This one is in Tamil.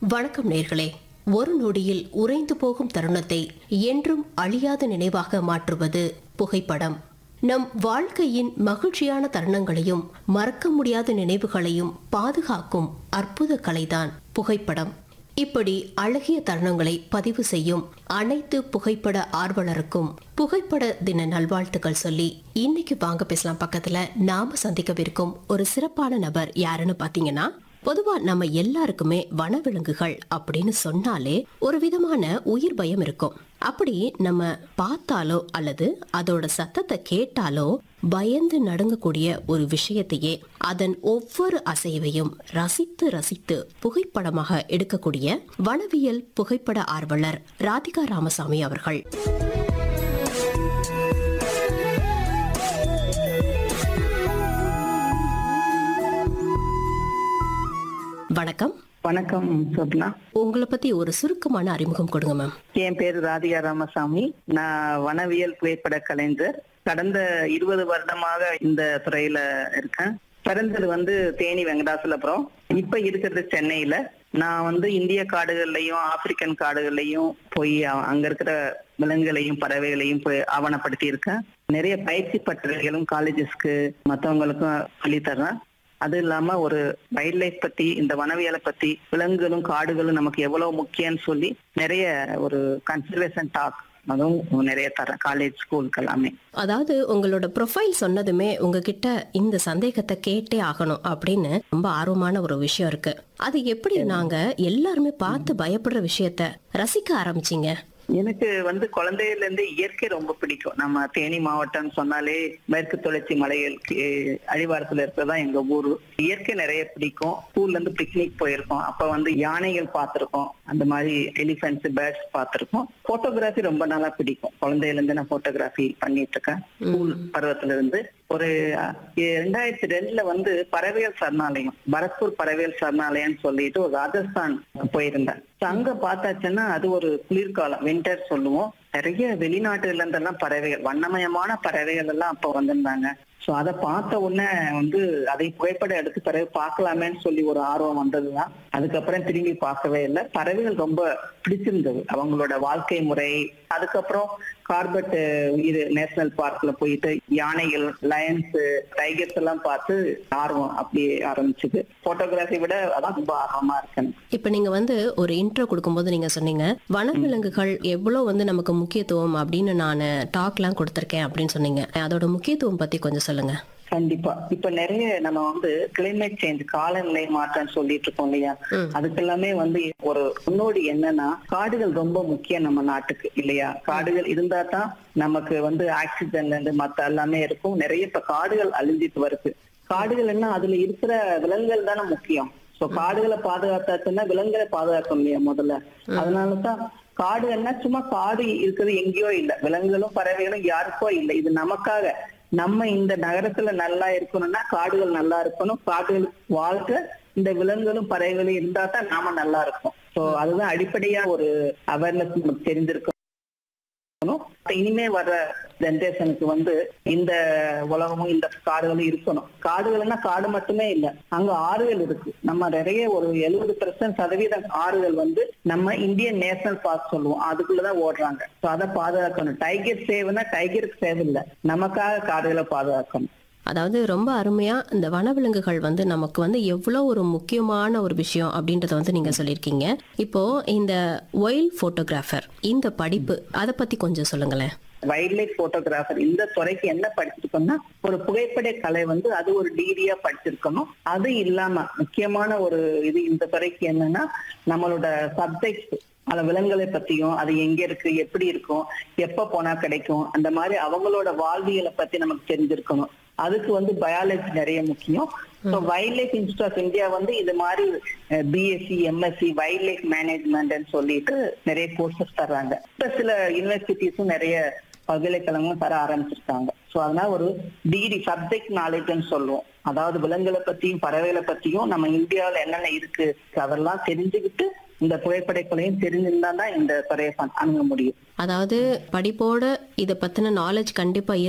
வணக்கம் நேர்களே ஒரு நொடியில் உறைந்து போகும் தருணத்தை என்றும் அழியாத நினைவாக மாற்றுவது புகைப்படம் நம் வாழ்க்கையின் மகிழ்ச்சியான தருணங்களையும் மறக்க முடியாத நினைவுகளையும் பாதுகாக்கும் அற்புத கலைதான் புகைப்படம் இப்படி அழகிய தருணங்களை பதிவு செய்யும் அனைத்து புகைப்பட ஆர்வலருக்கும் புகைப்பட தின நல்வாழ்த்துக்கள் சொல்லி இன்னைக்கு வாங்க பேசலாம் பக்கத்துல நாம சந்திக்கவிருக்கும் ஒரு சிறப்பான நபர் யாருன்னு பாத்தீங்கன்னா பொதுவா நம்ம எல்லாருக்குமே வனவிலங்குகள் அப்படின்னு சொன்னாலே ஒரு விதமான உயிர் பயம் இருக்கும் அப்படி நம்ம பார்த்தாலோ அல்லது அதோட சத்தத்தை கேட்டாலோ பயந்து நடுங்கக்கூடிய ஒரு விஷயத்தையே அதன் ஒவ்வொரு அசைவையும் ரசித்து ரசித்து புகைப்படமாக எடுக்கக்கூடிய வனவியல் புகைப்பட ஆர்வலர் ராதிகா ராமசாமி அவர்கள் வணக்கம் வணக்கம் சொர்ணா உங்களை பத்தி ஒரு சுருக்கமான அறிமுகம் கொடுங்க மேம் என் பேரு ராதிகா ராமசாமி நான் வனவியல் புகைப்பட கலைஞர் கடந்த இருபது வருடமாக இந்த துறையில இருக்கேன் பிறந்தது வந்து தேனி வெங்கடாசலபுரம் இப்ப இருக்கிறது சென்னையில நான் வந்து இந்திய காடுகள்லயும் ஆப்பிரிக்கன் காடுகள்லயும் போய் அ- அங்க இருக்கிற விலங்குகளையும் பறவைகளையும் போய் ஆவணப்படுத்தி இருக்கேன் நிறைய பயிற்சி பட்டறைகளும் காலேஜஸ்க்கு மத்தவங்களுக்கும் சொல்லித் தர்றேன் அது இல்லாம ஒரு வைல்ட் லைஃப் பத்தி இந்த வனவியலை பத்தி விலங்குகளும் காடுகளும் நமக்கு எவ்வளவு முக்கியம்னு சொல்லி நிறைய ஒரு கன்சர்வேஷன் டாக் அதுவும் நிறைய தரேன் காலேஜ் ஸ்கூலுக்கு எல்லாமே அதாவது உங்களோட ப்ரொஃபைல் சொன்னதுமே உங்ககிட்ட இந்த சந்தேகத்தை கேட்டே ஆகணும் அப்படின்னு ரொம்ப ஆர்வமான ஒரு விஷயம் இருக்கு அது எப்படி நாங்க எல்லாருமே பார்த்து பயப்படுற விஷயத்த ரசிக்க ஆரம்பிச்சீங்க எனக்கு வந்து குழந்தையில இருந்து இயற்கை ரொம்ப பிடிக்கும் நம்ம தேனி மாவட்டம் சொன்னாலே மேற்கு தொடர்ச்சி மலைகளுக்கு அடிவாரத்துல இருக்கிறதா எங்க ஊரு இயற்கை நிறைய பிடிக்கும் ஸ்கூல்ல இருந்து பிக்னிக் போயிருக்கோம் அப்ப வந்து யானைகள் பார்த்திருக்கோம் அந்த மாதிரி எலிஃபென்ட்ஸ் பேர்ட்ஸ் பார்த்திருக்கோம் போட்டோகிராஃபி ரொம்ப நாளா பிடிக்கும் குழந்தையில இருந்து நான் போட்டோகிராஃபி பண்ணிட்டு இருக்கேன் ஸ்கூல் பருவத்துல இருந்து ஒரு அஹ், ரெண்டாயிரத்தி ரெண்டுல வந்து பறவைகள் சரணாலயம் பரத்பூர் பறவைகள் சரணாலயம்னு சொல்லிட்டு ஒரு ராஜஸ்தான் போயிருந்தேன் So அங்க பார்த்தாச்சுன்னா அது ஒரு குளிர்காலம் வின்டர் சொல்லுவோம் நிறைய வெளிநாட்டுல இருந்தெல்லாம் பறவைகள் வண்ணமயமான பறவைகள் எல்லாம் அப்ப வந்திருந்தாங்க சோ அதை பார்த்த உடனே வந்து அதை புகைப்படம் எடுத்து பிறகு பார்க்கலாமேன்னு சொல்லி ஒரு ஆர்வம் வந்ததுதான் அதுக்கப்புறம் திரும்பி பார்க்கவே இல்லை பறவைகள் ரொம்ப பிடிச்சிருந்தது அவங்களோட வாழ்க்கை முறை அதுக்கப்புறம் கார்பெட் உயிர் நேஷனல் பார்க்ல போயிட்டு யானைகள் லயன்ஸ் டைகர்ஸ் எல்லாம் பார்த்து ஆர்வம் அப்படியே ஆரம்பிச்சது போட்டோகிராஃபி விட அதான் ரொம்ப ஆர்வமா இருக்கேன் இப்ப நீங்க வந்து ஒரு இன்ட்ரோ கொடுக்கும்போது நீங்க சொன்னீங்க வனவிலங்குகள் எவ்வளவு வந்து நமக்கு முக்கியத்துவம் அப்படின்னு நான் டாக்லாம் கொடுத்துருக்கேன் அப்படின்னு சொன்னீங்க அதோட முக்கியத்துவம் பத்தி கொஞ்சம் சொல்லுங்க கண்டிப்பா இப்ப நிறைய நம்ம வந்து கிளைமேட் சேஞ்ச் காலநிலை மாற்றம் சொல்லிட்டு இருக்கோம் இல்லையா ம். அதுக்கெல்லாமே வந்து ஒரு முன்னோடி என்னன்னா காடுகள் ரொம்ப முக்கியம் நம்ம நாட்டுக்கு இல்லையா காடுகள் இருந்தா தான் நமக்கு வந்து ஆக்சிஜன்ல இருந்து மத்த எல்லாமே இருக்கும் நிறைய இப்ப காடுகள் அழிஞ்சிட்டு வருது காடுகள் என்ன அதுல இருக்கிற விலங்குகள் தானே முக்கியம் சோ காடுகளை பாதுகாத்தாச்சுன்னா விலங்குகளை பாதுகாக்க முடியும் முதல்ல அதனாலதான் காடு என்ன சும்மா காடு இருக்கிறது எங்கேயோ இல்ல விலங்குகளும் பறவைகளும் யாருக்கோ இல்ல இது நமக்காக நம்ம இந்த நகரத்துல நல்லா இருக்கணும்னா காடுகள் நல்லா இருக்கணும் காடுகள் வாழ்க இந்த விலங்குகளும் பறவைகளும் இருந்தா தான் நாம நல்லா இருப்போம் சோ அதுதான் அடிப்படையா ஒரு அவேர்னஸ் நமக்கு தெரிஞ்சிருக்கணும் இனிமே வர்ற ஜென்ரேஷனுக்கு வந்து இந்த உலகமும் இந்த காடுகளும் இருக்கணும் காடுகள்னா காடு மட்டுமே இல்ல அங்க ஆறுகள் இருக்கு நம்ம நிறைய ஒரு எழுபது பெர்சன்ட் சதவீதம் ஆறுகள் வந்து நம்ம இந்தியன் நேஷனல் பார்க் சொல்லுவோம் அதுக்குள்ளதான் ஓடுறாங்க சோ அதை பாதுகாக்கணும் டைகர் சேவ்னா டைகருக்கு சேவ் இல்ல நமக்காக காடுகளை பாதுகாக்கணும் அதாவது ரொம்ப அருமையா இந்த வனவிலங்குகள் வந்து நமக்கு வந்து எவ்வளவு ஒரு முக்கியமான ஒரு விஷயம் அப்படின்றத வந்து நீங்க சொல்லியிருக்கீங்க இப்போ இந்த ஒயில் போட்டோகிராஃபர் இந்த படிப்பு அதை பத்தி கொஞ்சம் சொல்லுங்களேன் வைல்ட் லைஃப் போட்டோகிராஃபர் இந்த துறைக்கு என்ன படிச்சிருக்கோம்னா ஒரு புகைப்பட கலை வந்து அது ஒரு டிகிரியா படிச்சிருக்கணும் அது இல்லாம முக்கியமான ஒரு இது இந்த துறைக்கு என்னன்னா நம்மளோட சப்ஜெக்ட் அந்த விலங்குகளை பத்தியும் அது எங்க இருக்கு எப்படி இருக்கும் எப்ப போனா கிடைக்கும் அந்த மாதிரி அவங்களோட வாழ்வியலை பத்தி நமக்கு தெரிஞ்சிருக்கணும் அதுக்கு வந்து பயாலஜி நிறைய முக்கியம் so wild life institute of India வந்து இது மாதிரி பிஎஸ்சி எம்எஸ்சி வைல்ட் லைஃப் மேனேஜ்மெண்ட்னு சொல்லிட்டு நிறைய கோர்சஸ் தர்றாங்க இப்ப சில யூனிவர்சிட்டிஸும் நிறைய பல்கலைக்கழகங்களும் தர ஆரம்பிச்சிருக்காங்க ஸோ அதனால ஒரு டிகிரி சப்ஜெக்ட் நாலேஜ்னு சொல்லுவோம் அதாவது விலங்குகளை பத்தியும் பறவைகளை பத்தியும் நம்ம இந்தியாவில் என்னென்ன இருக்கு அதெல்லாம் தெரிஞ்சுக்கிட்டு இந்த புகைப்படக்கலையும் தெரிஞ்சிருந்தா தான் இந்த துறையை பண்- அணுக முடியும் அதாவது படிப்போட இதை பத்தின நாலேஜ் கண்டிப்பா